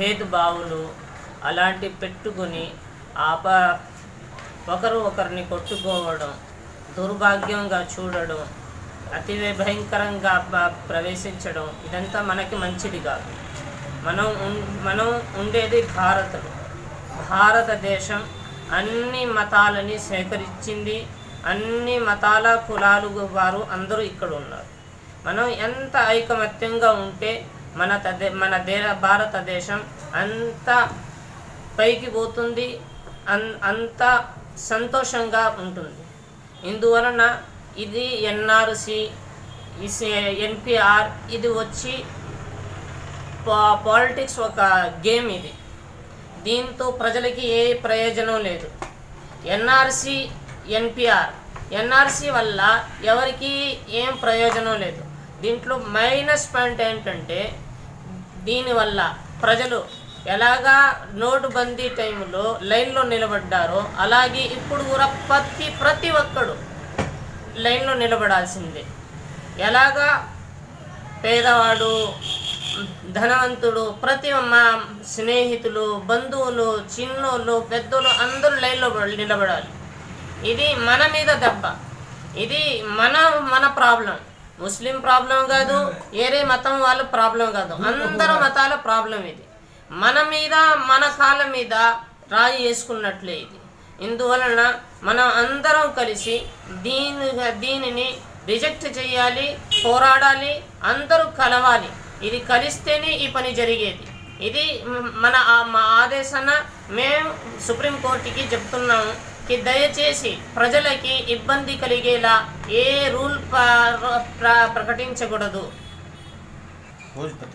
భేదభావులు అలాంటి పెట్టుకుని ఆప ఒకరు ఒకరిని కొట్టుకోవడం దుర్భాగ్యంగా చూడడం అతి భయంకరంగా ప- ప్రవేశించడం ఇదంతా మనకి మంచిది కాదు మనం ఉన్- మనం ఉండేది భారత్లో భారతదేశం అన్ని మతాలని సేకరించింది అన్ని మతాల కులాలు వారు అందరూ ఇక్కడ ఉన్నారు మనం ఎంత ఐకమత్యంగా ఉంటే మన తదే మన దే భారతదేశం అంత పైకి పోతుంది అన్ అంత సంతోషంగా ఉంటుంది ఇందువలన ఇది ఎన్ఆర్సి ఎన్పిఆర్ ఇది వచ్చి పా- పాలిటిక్స్ ఒక గేమ్ ఇది దీంతో ప్రజలకి ఏ ప్రయోజనం లేదు ఎన్ఆర్సి ఎన్పిఆర్ ఎన్ఆర్సి వల్ల ఎవరికి ఏం ప్రయోజనం లేదు దీంట్లో మైనస్ పాయింట్ ఏంటంటే దీనివల్ల ప్రజలు ఎలాగా నోటుబందీ టైంలో లైన్లో నిలబడ్డారో అలాగే ఇప్పుడు కూడా ప్రతి ప్రతి ఒక్కడు లైన్లో నిలబడాల్సిందే ఎలాగా పేదవాడు ధనవంతుడు ప్రతి మా స్నేహితులు బంధువులు చిన్నోళ్ళు పెద్దోళ్ళు అందరూ లైన్లో నిలబడాలి ఇది మన మీద దెబ్బ ఇది మన మన ప్రాబ్లం ముస్లిం ప్రాబ్లం కాదు వేరే మతం వాళ్ళ ప్రాబ్లం కాదు అందరూ మతాల ప్రాబ్లం ఇది మన మీద మన కాళ్ళ మీద రాయి వేసుకున్నట్లే ఇది ఇందువలన మనం అందరం కలిసి దీని దీనిని రిజెక్ట్ చేయాలి పోరాడాలి అందరూ కలవాలి ఇది కలిస్తేనే ఈ పని జరిగేది ఇది మ్, మన ఆ- మా ఆదేశన మేము సుప్రీంకోర్టుకి చెప్తున్నాము కి దయచేసి ప్రజలకి ఇబ్బంది కలిగేలా ఏ రూల్ ప- ప్ర- ప్రకటించకూడదు రోజు ప్రతి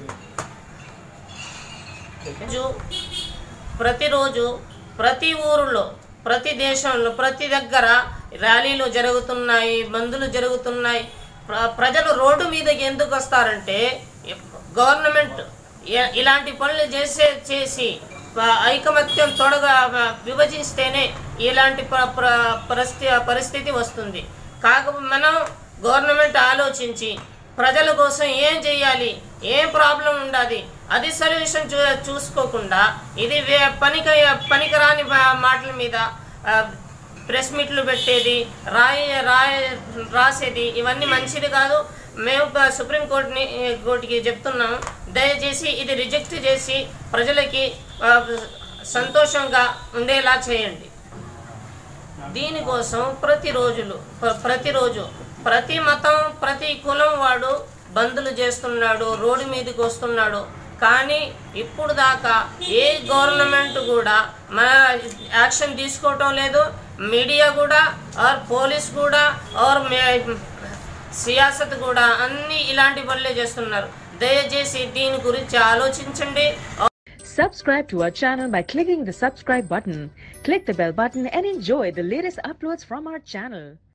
రోజు ప్రతిరోజు ప్రతి ఊరిలో ప్రతి దేశంలో ప్రతి దగ్గర ర్యాలీలు జరుగుతున్నాయి బందులు జరుగుతున్నాయి ప్ర- ప్రజలు రోడ్డు మీదకి ఎందుకు వస్తారంటే గవర్నమెంట్ ఇ- ఇలాంటి పనులు చేసే చేసి ప- ఐకమత్యం తొడగా వ- విభజిస్తేనే ఇలాంటి ప- ప్ర- పరిస్థితి పరిస్థితి వస్తుంది కాకపోతే మనం గవర్నమెంట్ ఆలోచించి ప్రజల కోసం ఏం చేయాలి ఏం ప్రాబ్లం ఉండాలి అది సొల్యూషన్ చూ చూసుకోకుండా ఇది వే- పనికి పనికిరాని మా- మాటల మీద ఆ, ప్రెస్ మీట్లు పెట్టేది రాయ రాయ రాసేది ఇవన్నీ మంచిది కాదు మేము ప- సుప్రీంకోర్టుని ఏ, కోర్టుకి చెప్తున్నాము దయచేసి ఇది రిజెక్ట్ చేసి ప్రజలకి ఆ, సంతోషంగా ఉండేలా చేయండి దీనికోసం ప్రతి రోజులు ప్ర- ప్రతిరోజు ప్రతి మతం ప్రతి కులం వాడు బందులు చేస్తున్నాడు రోడ్డు మీదకి వస్తున్నాడు కానీ ఇప్పుడు దాకా ఏ గవర్నమెంట్ కూడా మన యాక్షన్ తీసుకోవటం లేదు మీడియా కూడా ఆర్ పోలీస్ కూడా ఆర్ మే- సియాసత్ కూడా అన్ని ఇలాంటి పనులే చేస్తున్నారు దయచేసి దీని గురించి ఆలోచించండి Subscribe to our channel by clicking the subscribe button. Click the bell button and enjoy the latest uploads from our channel.